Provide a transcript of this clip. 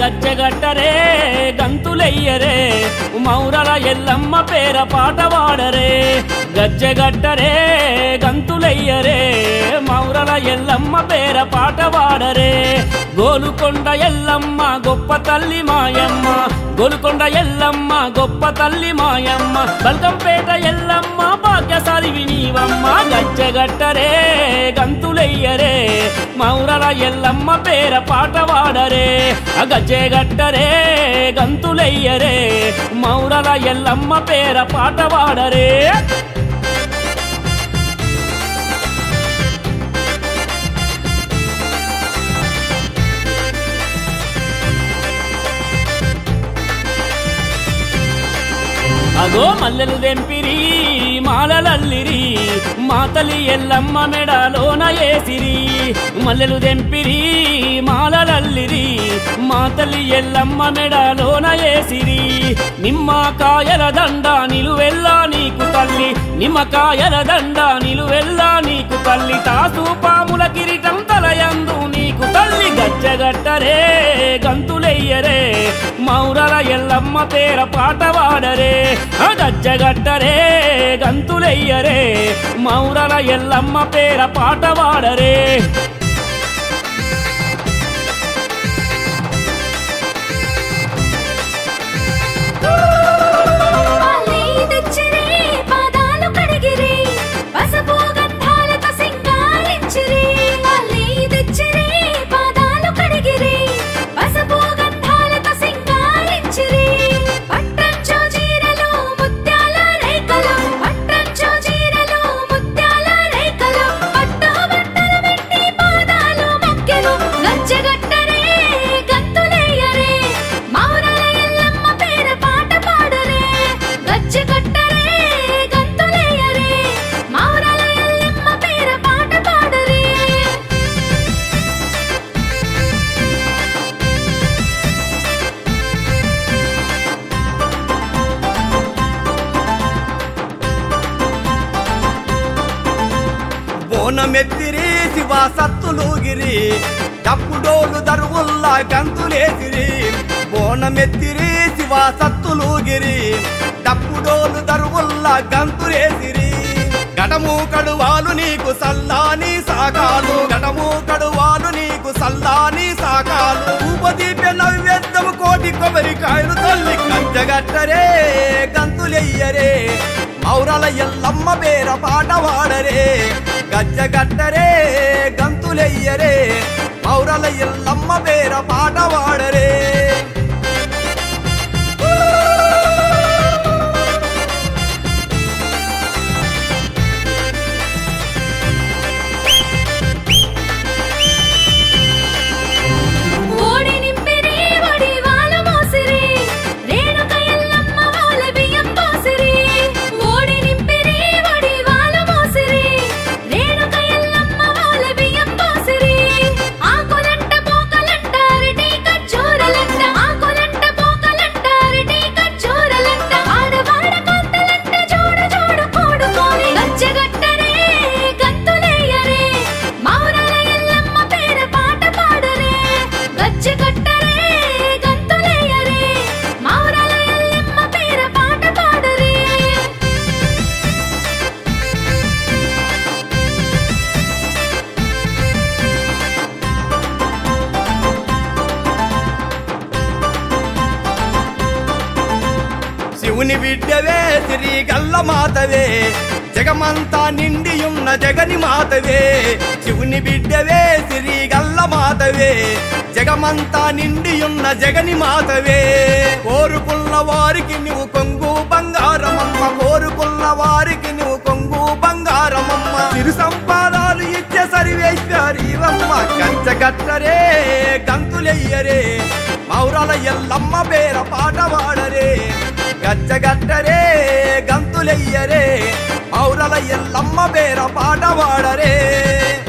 గజ్జగట్టరే గంతులెయ్యరే మౌరల ఎల్లమ్మ పేర పాట వాడరే గజ్జగట్టరే గంతులెయ్యరే మౌరల ఎల్లమ్మ పేర పాట వాడరే గోలుకొండ ఎల్లమ్మ గొప్ప తల్లి మాయమ్మ గోలుకొండ ఎల్లమ్మ గొప్ప తల్లి మాయమ్మ బల్కంపేట ఎల్లమ్మ భాగ్యశాలి వినీవమ్మ గజ్జగట్టరే గంతులెయ్యరే మౌరల ఎల్లమ్మ పేర పాట వాడరే ఆ గజ్జెగట్టరే గంతులెయ్యరే మౌరల ఎల్లమ్మ పేర పాట వాడరే అగో మల్లెలు దెంపిరి మాలలల్లిరి మాతలి ఎల్లమ్మ మెడలోన ఏసిరి మల్లెలు దెంపిరి మాలలల్లిరి మాతలి ఎల్లమ్మ మెడలోన ఏసిరి నిమ్మకాయల దండ నిలువెల్లా నీకు తల్లి నిమ్మకాయల దండ నిలువెల్లా నీకు తల్లి తాసు పాముల కిరీటం తలయందు నీకు తల్లి గజ్జగట్టరే గంతులెయ్యరే మౌరల ఎల్లమ్మ పేర పాట వాడరే ఆ గజ్జగట్టరే గంతులెయ్యరే మౌరల ఎల్లమ్మ పేర పాట వాడరే పాలే తెచ్చిరి పాదాలు కడిగిరి పసుపు గంధాలతో సింగారించిరి పాలే తెచ్చిరి పాదాలు కడిగిరి పసుపు గంధాలతో సింగారించిరి పట్టంచు చీరలు ముత్యాల రేఖలు పట్టంచు చీరలు ముత్యాల రేఖలు పట్టు బట్టలు పెట్టి పాదాలు మొక్కెను గజ్జగట్టరే గంతులేయరే మౌరల ఎల్లమ్మ పేర పాట పాడరే గజ్జగట్టరే గంతులేయరే మౌరల ఎల్లమ్మ పేర పాట పాడరే బోనమెత్తిరి శివ సత్తులుగిరి డప్పుడోలు దరువుల్లా గంతులేసిరి బోనమెత్తిరి శివ సత్తులుగిరి డప్పుడోలు దరువుల్లా గంతులేసిరి గడము కడువాలు నీకు సల్లాని సాకాలు గడము కడువాలు నీకు సల్లాని సాకాలు ఉపదీప నైవేద్యము కోటి కొబ్బరికాయలు తల్లి కంచగట్టరే గంతులెయ్యరే మౌరల ఎల్లమ్మ పేర పాట వాడరే గజ్జగట్టరే గంతులెయ్యరే మౌరల ఎల్లమ్మ పేర పాట వాడరే ఓడి నింపిరి ఒడి వాల మోసిరి రేణుక ఎల్లమ్మ వాల బియ్యం పోసిరి ఓడి నింపిరి ఒడి వాల మోసిరి రేణుక ఎల్లమ్మ వాల బియ్యం పోసిరి ఆకులంట పోకలంట అరటి కచ్చూరలంట ఆకులంట పోకలంట అరటి కచ్చూరలంట ఆడవాడ కొంతలంట జోడు జోడు కూడుకోని గచ్చగట్టరే గంతులేయరే మౌరల ఎల్లమ్మ పేర పాట పాడరే గచ్చగట్టరే గంతులేయరే మౌరల ఎల్లమ్మ పేర పాట పాడరే శివుని బిడ్డవే శ్రీ గల్ల మాతవే జగమంతా నిండియున్న జగని మాతవే శివుని బిడ్డవే శ్రీ గల్ల మాతవే జగమంతా నిండియున్న జగని మాతవే కోరుకున్న వారికి నువ్వు కొంగు బంగారమమ్మ కోరుకున్న వారికి నువ్వు కొంగు బంగారమమ్మ తిరు సంపాదాలు ఇచ్చే సరివేశ్వరీవమ్మ కంచగట్టరే గంతులెయ్యరే మౌరల ఎల్లమ్మ పేర పాట వాడరే గచ్చగట్టరే గంతులెయ్యరే మౌరల ఎల్లమ్మ పేర పాట వాడరే